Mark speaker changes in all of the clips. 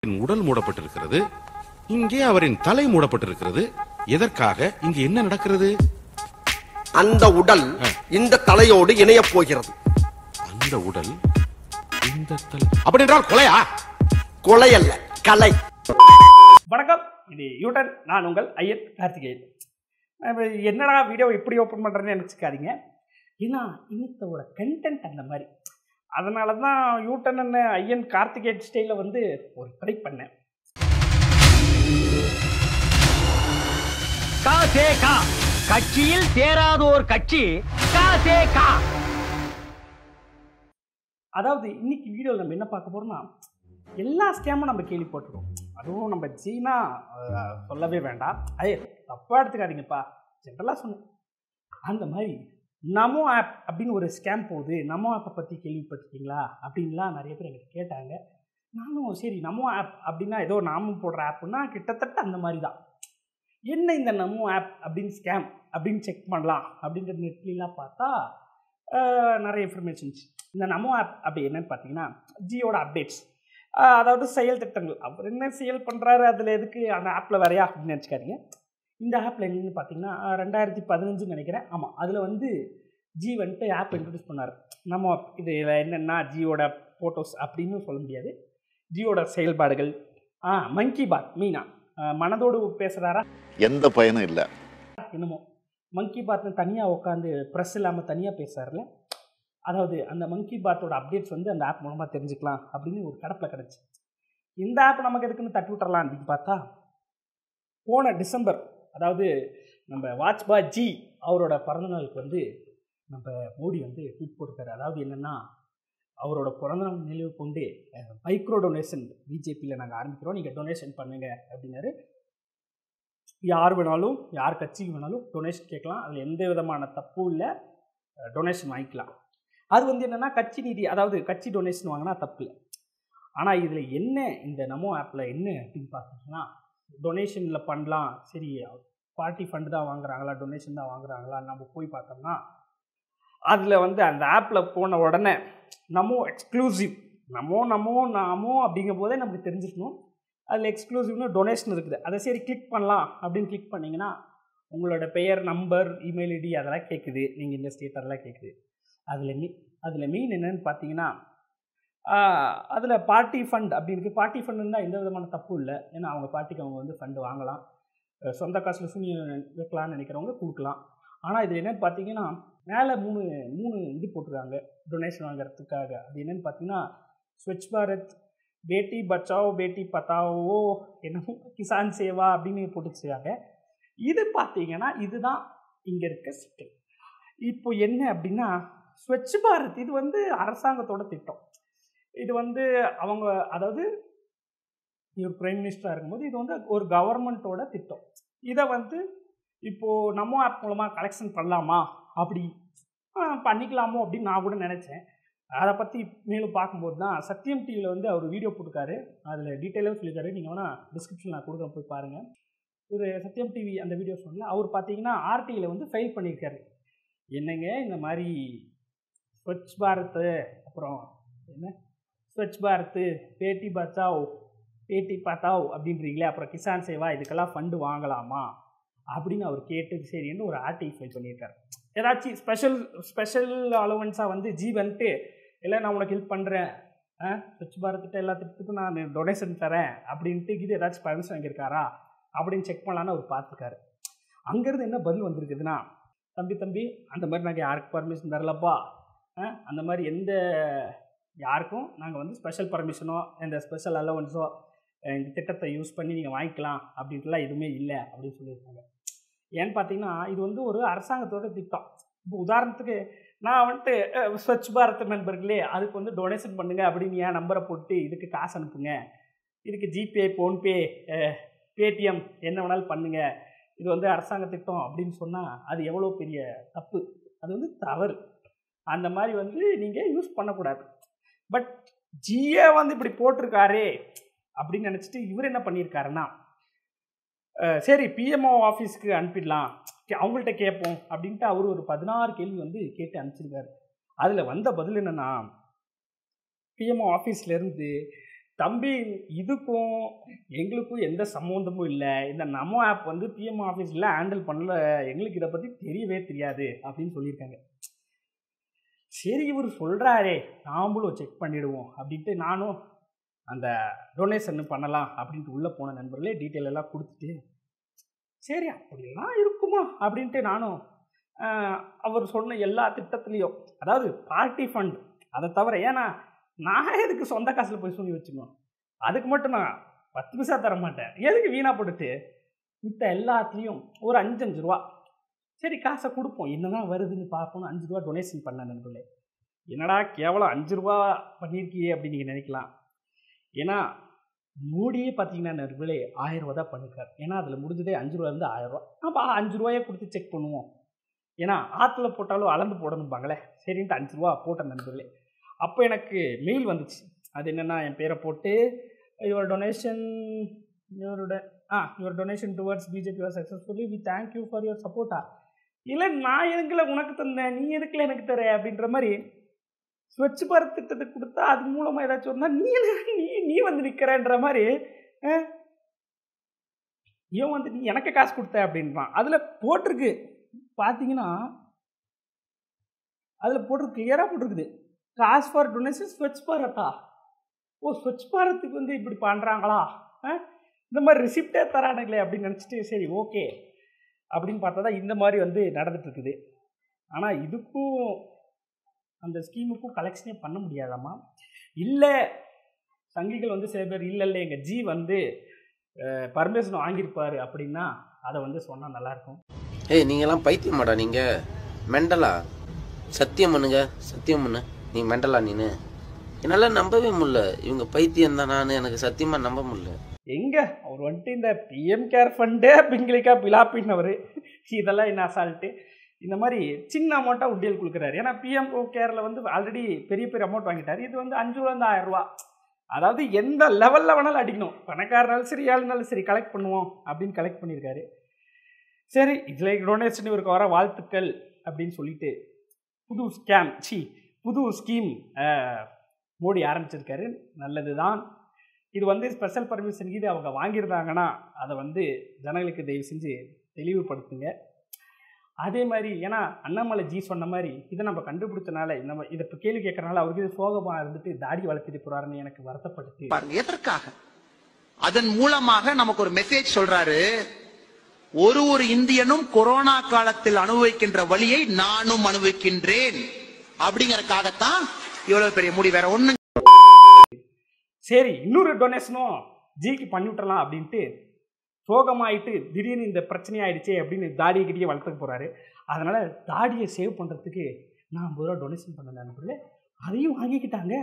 Speaker 1: என் உடல் மூடப்பட்டிருக்கிறது இங்கே அவரின் தலை மூடப்பட்டிருக்கிறது எதற்காக இங்கு என்ன நடக்கிறது
Speaker 2: அந்த உடல் இந்த தலையோடு இணையப் போகிறது
Speaker 1: அந்த உடல் இந்த தலை அப்படி என்றால் கொலையா
Speaker 2: கொலை அல்ல கலை
Speaker 3: வணக்கம் இது யூட்டன் நான் உங்கள் ஐயன் கார்த்திகேயன் நம்ம என்னடா வீடியோ இப்படி ஓப்பன் பண்ணுறேன்னு நினச்சிக்காதீங்க ஏன்னா இன்னத்தோட கண்டென்ட் அந்த மாதிரி அதனால தான் யூட்டன் என்ன ஐயன் கார்த்திகேயன் ஸ்டைலில் வந்து ஒரு ட்ரை பண்ணேன்
Speaker 4: கா சே கா கட்சியில் சேராதோர் கட்சி கா சே கா
Speaker 3: அதாவது இன்னைக்கு வீடியோவில் நம்ம என்ன பார்க்க போறோம்னா எல்லா ஸ்கேமும் நம்ம கேள்விப்பட்டிருக்கோம் அதுவும் நம்ம சீனா அஹ், சொல்லவே வேண்டாம் ஐய தப்பாக எடுத்துக்காதீங்கப்பா ஜென்ரலாக சொன்னேன் அந்த மாதிரி நமோ ஆப் அப்படின்னு ஒரு ஸ்கேம் போகுது நமோ ஆப்பை பற்றி கேள்விப்பட்டிருக்கீங்களா அப்படின்லாம் நிறைய பேர் எனக்கு கேட்டாங்க நானும் சரி நமோ ஆப் அப்படின்னா ஏதோ நாமும் போடுற ஆப்புன்னா கிட்டத்தட்ட அந்த மாதிரி தான் என்ன இந்த நமோ ஆப் அப்படின்னு ஸ்கேம் அப்படின்னு செக் பண்ணலாம் அப்படின்ற நெட்லாம் பார்த்தா அஹ், நிறைய இன்ஃபர்மேஷன்ஸ் இந்த நமோ ஆப் அப்படி என்னன்னு பார்த்தீங்கன்னா ஜியோட அப்டேட்ஸ் அதாவது செயல் திட்டங்கள் அவர் என்ன செயல் பண்ணுறாரு அதில் எதுக்கு அந்த ஆப்பில் வரையா அப்படின்னு நினச்சிக்காதீங்க இந்த ஆப்பில் என்னன்னு பார்த்தீங்கன்னா அஹ், ரெண்டாயிரத்தி பதினஞ்சுன்னு நினைக்கிறேன் ஆமாம் அதில் வந்து ஜி வந்துட்டு ஆப் இன்ட்ரடியூஸ் பண்ணார் நம்ம இது என்னென்னா ஜியோட ஃபோட்டோஸ் அப்படின்னு சொல்ல முடியாது ஜியோட செயல்பாடுகள் ஆ மங்கி பாத் மீனா அஹ், மனதோடு பேசுகிறாரா
Speaker 5: எந்த பயனும் இல்லை
Speaker 3: என்னமோ மங்கி பாத்னு தனியாக உட்காந்து ப்ரெஸ் இல்லாமல் தனியாக பேசுறாருல அதாவது அந்த மங்கி பாத்தோட அப்டேட்ஸ் வந்து அந்த ஆப் மூலமாக தெரிஞ்சுக்கலாம் அப்படின்னு ஒரு கடப்பில் கிடச்சி இந்த ஆப் நமக்கு எதுக்குன்னு தட்டி விட்டுறலாம் அப்படின்னு பார்த்தா போன டிசம்பர் அதாவது நம்ம வாஜ்பா ஜி அவரோட பிறந்தநாளுக்கு வந்து நம்ம மோடி வந்து ட்வீட் போட்டிருக்காரு அதாவது என்னென்னா அவரோட பிறந்தநாள் நினைவு கொண்டு மைக்ரோ டொனேஷன் பிஜேபியில் நாங்கள் ஆரம்பிக்கிறோம் நீங்கள் டொனேஷன் பண்ணுங்க அப்படின்னாரு யார் வேணாலும் யார் கட்சிக்கு வேணாலும் டொனேஷன் கேட்கலாம் அதில் எந்த விதமான தப்பும் இல்லை டொனேஷன் வாங்கிக்கலாம் அது வந்து என்னென்னா கட்சி நிதி அதாவது கட்சி டொனேஷன் வாங்கினா தப்பு இல்லை ஆனால் இதில் என்ன இந்த நமோ ஆப்பில் என்ன அப்படின்னு பார்த்தீங்கன்னா டொனேஷனில் பண்ணலாம் சரி பார்ட்டி ஃபண்டு தான் வாங்குறாங்களா டொனேஷன் தான் வாங்குறாங்களா நம்ம போய் பார்த்தோம்னா அதில் வந்து அந்த ஆப்பில் போன உடனே நமோ எக்ஸ்க்ளூசிவ் நமோ நமோ நமோ அப்படிங்கும் போதே நமக்கு தெரிஞ்சிக்கணும் அதில் எக்ஸ்க்ளூசிவ்னு டொனேஷன் இருக்குது அதை சரி கிளிக் பண்ணலாம் அப்படின்னு கிளிக் பண்ணிங்கன்னா உங்களோட பெயர் நம்பர் இமெயில் ஐடி அதெல்லாம் கேட்குது நீங்கள் இந்த ஸ்டேட் அதெல்லாம் கேட்குது அதில் மீ அதில் மெயின் என்னன்னு பார்த்தீங்கன்னா அதில் பார்ட்டி ஃபண்ட் அப்படின்னு இருக்கு பார்ட்டி ஃபண்டுன்னா எந்த விதமான தப்பும் இல்லை ஏன்னா அவங்க பார்ட்டிக்கு அவங்க வந்து ஃபண்டு வாங்கலாம் அஹ் சொந்த காசில் சூனியம் வைக்கலாம்னு நினைக்கிறவங்க கொடுக்கலாம் ஆனால் இதில் என்னன்னு பார்த்தீங்கன்னா மேலே மூணு மூணு இது போட்டிருக்காங்க டொனேஷன் வாங்குறதுக்காக அது என்னன்னு பார்த்தீங்கன்னா ஸ்வச் பாரத் பேட்டி பச்சாவோ பேட்டி பத்தாவோ என்னமோ கிசான் சேவா அப்படின்னு போட்டு வச்சிருக்காங்க இது பார்த்தீங்கன்னா இதுதான் இங்கே இருக்க சிக்கல் இப்போ என்ன அப்படின்னா ஸ்வச் பாரத் இது வந்து அரசாங்கத்தோட திட்டம் இது வந்து அவங்க அதாவது இவர் பிரைம் மினிஸ்டராக இருக்கும்போது இது வந்து ஒரு கவர்மெண்ட்டோட திட்டம் இதை வந்து இப்போது நம்ம ஆப் மூலமாக கலெக்ஷன் பண்ணலாமா அப்படி ஆ, பண்ணிக்கலாமோ அப்படின்னு நான் கூட நினச்சேன் அதை பற்றி மேலும் பார்க்கும்போது தான் சத்யம் டிவியில் வந்து அவர் வீடியோ போட்டிருக்காரு அதில் டீட்டெயிலாக சொல்லியிருக்காரு நீங்கள் வேணால் டிஸ்கிரிப்ஷன் நான் கொடுக்குறேன் போய் பாருங்கள் ஒரு சத்யம் டிவி அந்த வீடியோ சொன்னல அவர் பார்த்தீங்கன்னா ஆர்டியில் வந்து ஃபைல் பண்ணியிருக்காரு என்னங்க இந்த மாதிரி ஸ்வச் பாரத் அப்புறம் என்ன ஸ்வச் பாரத் பேட்டி பச்சாவ் பேட்டி பத்தாவ் அப்படின்றீங்களே அப்புறம் கிசான் சேவா இதுக்கெல்லாம் ஃபண்டு வாங்கலாமா அப்படின்னு அவர் கேட்டு சரின்னு ஒரு ஆர்டி ஃபைல் பண்ணியிருக்காரு ஏதாச்சும் ஸ்பெஷல் ஸ்பெஷல் அலவன்ஸாக வந்து ஜி வந்துட்டு இல்லை நான் உனக்கு ஹெல்ப் பண்ணுறேன் ஆ ஸ்வச் பாரத்திட்ட எல்லா திட்டத்துக்கும் நான் டொனேஷன் தரேன் அப்படின்ட்டு இது ஏதாச்சும் பர்மிஷன் வாங்கியிருக்காரா அப்படின்னு செக் பண்ணலான்னு அவர் பார்த்துருக்காரு அங்கேருந்து என்ன பதில் வந்திருக்குதுன்னா தம்பி தம்பி அந்த மாதிரி நாங்கள் யாருக்கு பர்மிஷன் தரலப்பா ஆ, அந்த மாதிரி எந்த யாருக்கும் நாங்கள் வந்து ஸ்பெஷல் பர்மிஷனோ எந்த ஸ்பெஷல் அலவன்ஸோ இந்த திட்டத்தை யூஸ் பண்ணி நீங்கள் வாங்கிக்கலாம் அப்படின்ட்டுலாம் எதுவுமே இல்லை அப்படின்னு சொல்லியிருக்காங்க ஏன்னு பார்த்தீங்கன்னா இது வந்து ஒரு அரசாங்கத்தோட திட்டம் இப்போ உதாரணத்துக்கு நான் வந்துட்டு அஹ், ஸ்வச் பாரத் நண்பர்களே அதுக்கு வந்து டொனேஷன் பண்ணுங்க அப்படின்னு என் நம்பரை போட்டு இதுக்கு காசு அனுப்புங்க இதுக்கு ஜிபே ஃபோன்பே பேடிஎம் என்ன வேணாலும் பண்ணுங்க இது வந்து அரசாங்க திட்டம் அப்படின்னு சொன்னால் அது எவ்வளோ பெரிய தப்பு அது வந்து தவறு அந்த மாதிரி வந்து நீங்கள் யூஸ் பண்ணக்கூடாது பட் ஜிஏ வந்து இப்படி போட்டிருக்காரே அப்படின்னு நினச்சிட்டு இவர் என்ன பண்ணியிருக்காருன்னா அஹ், சரி பிஎம்ஓ ஆஃபீஸ்க்கு அனுப்பிடலாம் கே- அவங்கள்ட்ட கேட்போம் அப்படின்ட்டு அவர் ஒரு பதினாறு கேள்வி வந்து கேட்டு அனுப்பிச்சிருக்காரு அதில் வந்த பதில் என்னென்னா பிஎம்ஓ ஆஃபீஸ்லேருந்து தம்பி இதுக்கும் எங்களுக்கும் எந்த சம்மந்தமும் இல்லை இந்த நமோ ஆப் வந்து பிஎம் ஆஃபீஸில் ஹேண்டில் பண்ணல எங்களுக்கு இதை பற்றி தெரியவே தெரியாது அப்படின்னு சொல்லியிருக்காங்க சரி இவர் சொல்கிறாரே நாமளும் செக் பண்ணிடுவோம் அப்படின்ட்டு நானும் அந்த டொனேஷன் பண்ணலாம் அப்படின்ட்டு உள்ளே போன நண்பர்களே டீட்டெயில் எல்லாம் கொடுத்துட்டு சரி அப்படிலாம் இருக்குமா அப்படின்ட்டு நானும் ஆஹ், அவர் சொன்ன எல்லா திட்டத்துலேயும் அதாவது பார்ட்டி ஃபண்ட் அதை தவிர ஏன்னா நான் எதுக்கு சொந்த காசில் போய் சொல்லி வச்சுக்கணும் அதுக்கு மட்டும் நான் பத்து பைசா தர மாட்டேன் எதுக்கு வீணாக போட்டுட்டு மித்த எல்லாத்துலேயும் ஒரு அஞ்சு அஞ்சு ரூபா சரி காசை கொடுப்போம் என்னதான் வருதுன்னு பார்ப்போம் அஞ்சு ரூபா டொனேஷன் பண்ண நண்பர்களே என்னடா கேவலம் அஞ்சு ரூபா பண்ணியிருக்கியே அப்படின்னு நீங்கள் நினைக்கலாம் ஏன்னா மோடியே பார்த்தீங்கன்னா நண்பர்களே ஆயிரம் ரூபா தான் பண்ணிருக்காரு ஏன்னா அதில் முடிஞ்சதே அஞ்சு ரூபாயிலேருந்து ஆயிரம் ரூபா நம்ம அஞ்சு ரூபாயே கொடுத்து செக் பண்ணுவோம் ஏன்னா ஆற்றுல போட்டாலும் அளந்து போடணும்பாங்களே சரின்ட்டு அஞ்சு ரூபா போட்டேன் நண்பர்களே அப்போ எனக்கு மெயில் வந்துச்சு அது என்னென்னா என் பேரை போட்டு யுவர் டொனேஷன் யுவரோட ah your donation towards BJP are successfully we thank you for your சப்போர்ட்டா இல்லை நான் எதுக்குல உனக்கு தந்தேன் நீ எதுக்குல எனக்கு தர அப்படின்ற மாதிரி ஸ்வச் பாரத் திட்டத்தை கொடுத்தா அது மூலமாக ஏதாச்சும் ஒன்றா நீ என்ன- நீ நீ வந்து நிற்கிறன்ற மாதிரி அஹ், இவன் வந்து நீ எனக்கு காசு கொடுத்த அப்படின்றான் அதில் போட்டிருக்கு பார்த்தீங்கன்னா அதில் போட்டிருக்கு கிளியராக போட்டிருக்குது காசு ஃபார் டொனேஷன் ஸ்வச் பாரத்தா ஓ ஸ்வச் பாரத்துக்கு வந்து இப்படி பண்ணுறாங்களா இந்த மாதிரி ரிசிப்டே தரானுங்களே அப்படின்னு நினச்சிட்டு சரி ஓகே அப்படின்னு பார்த்தா தான் இந்த மாதிரி வந்து நடந்துட்டு இருக்குது ஆனால் இதுக்கும் அந்த ஸ்கீமுக்கும் கலெக்ஷனே பண்ண முடியாதாம்மா இல்லை சங்கிகள் வந்து சில பேர் இல்லை இல்லை எங்கள் ஜி வந்து பர்மிஷன் வாங்கியிருப்பாரு அப்படின்னா அதை வந்து சொன்னால் நல்லாயிருக்கும்
Speaker 5: ஏய் நீங்கெல்லாம் பைத்தியமாடா நீங்க மெண்டலா சத்தியம் பண்ணுங்க சத்தியம் பண்ணு நீ மெண்டலா நீனு என்னால் நம்பவே முடியல இவங்க பைத்தியம் தான் நான் எனக்கு சத்தியமா நம்ப முடியல
Speaker 3: எங்க அவர் வந்துட்டு இந்த பிஎம் கேர் ஃபண்டு பிங்கிலிக்கா பிலாப்பின்னவர் இதெல்லாம் என்ன அசால்ட்டு இந்த மாதிரி சின்ன அமௌண்ட்டாக உண்டியல் கொடுக்குறாரு ஏன்னா பிஎம் கேரில் வந்து ஆல்ரெடி பெரிய பெரிய அமௌண்ட் வாங்கிட்டார் இது வந்து அஞ்சு ரூபா ஆயிரம் ரூபா அதாவது எந்த லெவலில் வேணாலும் அடிக்கணும் பணக்காரனாலும் சரி ஏழுனாலும் சரி கலெக்ட் பண்ணுவோம் அப்படின்னு கலெக்ட் பண்ணியிருக்காரு சரி இதில் டொனேஷன் இவருக்கு வர வாழ்த்துக்கள் அப்படின்னு சொல்லிட்டு புது ஸ்கேம் சி புது ஸ்கீம் மோடி ஆரம்பிச்சிருக்காரு நல்லது தான் இது வந்து ஸ்பெஷல் பர்மிஷன் இது அவங்க வாங்கியிருந்தாங்கன்னா அதை வந்து ஜனங்களுக்கு தயவு செஞ்சு தெளிவுபடுத்துங்க அதே மாதிரி ஏன்னா அண்ணாமலை ஜி சொன்ன மாதிரி இதை நம்ம கண்டுபிடிச்சனால நம்ம இதை இப்போ கேள்வி கேட்கறனால அவருக்கு இது சோகமாக இருந்துட்டு தாடி வளர்த்துட்டு போறாருன்னு எனக்கு வருத்தப்பட்டுட்டு
Speaker 6: பாருங்க எதற்காக அதன் மூலமாக நமக்கு ஒரு மெசேஜ் சொல்றாரு ஒரு ஒரு இந்தியனும் கொரோனா காலத்தில் அனுபவிக்கின்ற வழியை நானும் அனுபவிக்கின்றேன் அப்படிங்கறதுக்காகத்தான் இவ்வளவு பெரிய முடி வேற ஒண்ணு
Speaker 3: சரி இன்னொரு டொனேஷனும் ஜிக்கு பண்ணி விட்டுறலாம் அப்படின்ட்டு சோகமாயிட்டு திடீர்னு இந்த பிரச்சனை ஆயிடுச்சே அப்படின்னு தாடியை கிட்டே வளர்த்துக்க போறாரு அதனால தாடியை சேவ் பண்றதுக்கு நான் ஐம்பது ரூபா டொனேஷன் பண்ண நண்பர்களே அதையும் வாங்கிக்கிட்டாங்க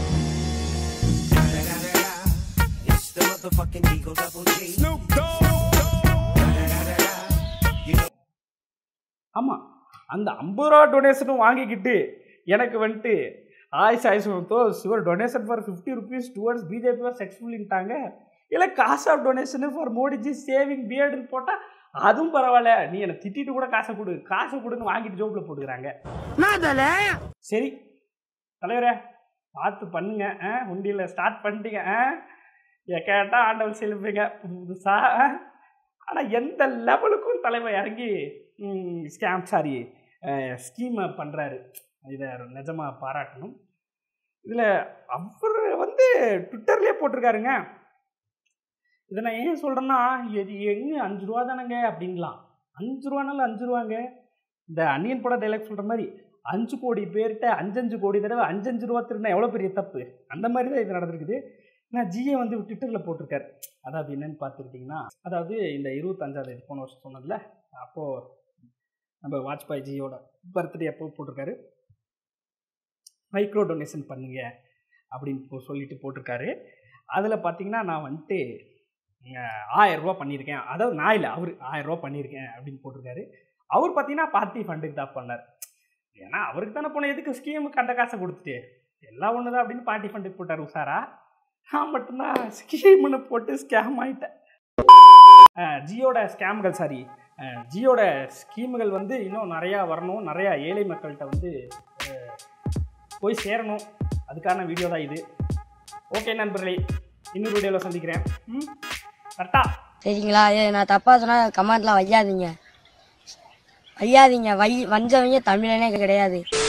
Speaker 3: ஆமாம் அந்த ஐம்பது ரூபா டொனேஷனும் வாங்கிக்கிட்டு எனக்கு வந்துட்டு ஆயிஸ் ஆயிஸ் தோ சிவர் donation for fifty rupees towards BJP for சக்ஸஸ்ஃபுல்லின்ட்டாங்க இல்லை காசு of donation for Modiji saving பியர்டுன்னு போட்டால் அதுவும் பரவாயில்ல நீ என்னை திட்டிட்டு கூட காசை கொடு காசை கொடுன்னு வாங்கிட்டு ஜோப்பில் போட்டுக்கிறாங்க சரி தலைவரே பார்த்து பண்ணுங்க ஆ உண்டியில் ஸ்டார்ட் பண்ணிட்டீங்க ஆ கேட்டால் ஆண்டவன் செலுப்பீங்க புது புதுசாக ஆனால் எந்த லெவலுக்கும் தலைவர் இறங்கி ஸ்கேம் சாரி ஸ்கீமை பண்ணுறாரு இதை நிஜமாக பாராட்டணும் இதில் அவர் வந்து ட்விட்டர்லேயே போட்டிருக்காருங்க இதை நான் ஏன் சொல்கிறேன்னா இது எங்கே அஞ்சு ரூபா தானேங்க அப்படிங்களாம் அஞ்சு ரூபானாலும் அஞ்சு ரூபாங்க இந்த அன்னியன் பட டைலாக் சொல்கிற மாதிரி அஞ்சு கோடி பேர்கிட்ட அஞ்சஞ்சு கோடி தடவை அஞ்சஞ்சு ரூபா திருடினா எவ்வளோ பெரிய தப்பு அந்த மாதிரி தான் இது நடந்திருக்குது நான் ஜிஏ வந்து ட்விட்டரில் போட்டிருக்காரு அதாவது என்னன்னு பார்த்துக்கிட்டிங்கன்னா அதாவது இந்த இருபத்தஞ்சாவது தேதி போன வருஷம் சொன்னதில்ல அப்போது நம்ம வாஜ்பாய் ஜியோட பர்த்டே அப்போ போட்டிருக்காரு மைக்ரோ டொனேஷன் பண்ணுங்க அப்படின்னு போ- சொல்லிட்டு போட்டிருக்காரு அதில் பார்த்தீங்கன்னா நான் வந்துட்டு அஹ், ஆயிரம் ரூபா பண்ணியிருக்கேன் அதாவது நான் இல்லை அவர் ஆயிரம் ரூபா பண்ணியிருக்கேன் அப்படின்னு போட்டிருக்காரு அவர் பார்த்தீங்கன்னா பார்ட்டி ஃபண்டுக்கு தான் பண்ணார் ஏன்னா அவருக்கு தானே போன எதுக்கு ஸ்கீமுக்கு அந்த காசை கொடுத்துட்டு எல்லாம் ஒன்று தான் அப்படின்னு பார்ட்டி ஃபண்டுக்கு போட்டார் உஷாரா நான் மட்டும்தான் ஸ்கீம்னு போட்டு ஸ்கேம் ஆகிட்டேன் ஜியோட ஸ்கேம்கள் சாரி ஜியோட ஸ்கீம்கள் வந்து இன்னும் நிறையா வரணும் நிறையா ஏழை மக்கள்கிட்ட வந்து அஹ், போய் சேரணும் அதுக்கான வீடியோ தான் இது ஓகே நண்பர்களே இன்னொரு வீடியோவில் சந்திக்கிறேன் ம் கரெக்டா
Speaker 7: சரிங்களா ஏ நான் தப்பா சொன்னா கமெண்ட்லாம் வையாதீங்க வையாதீங்க வை வஞ்சவங்க தமிழனே கிடையாது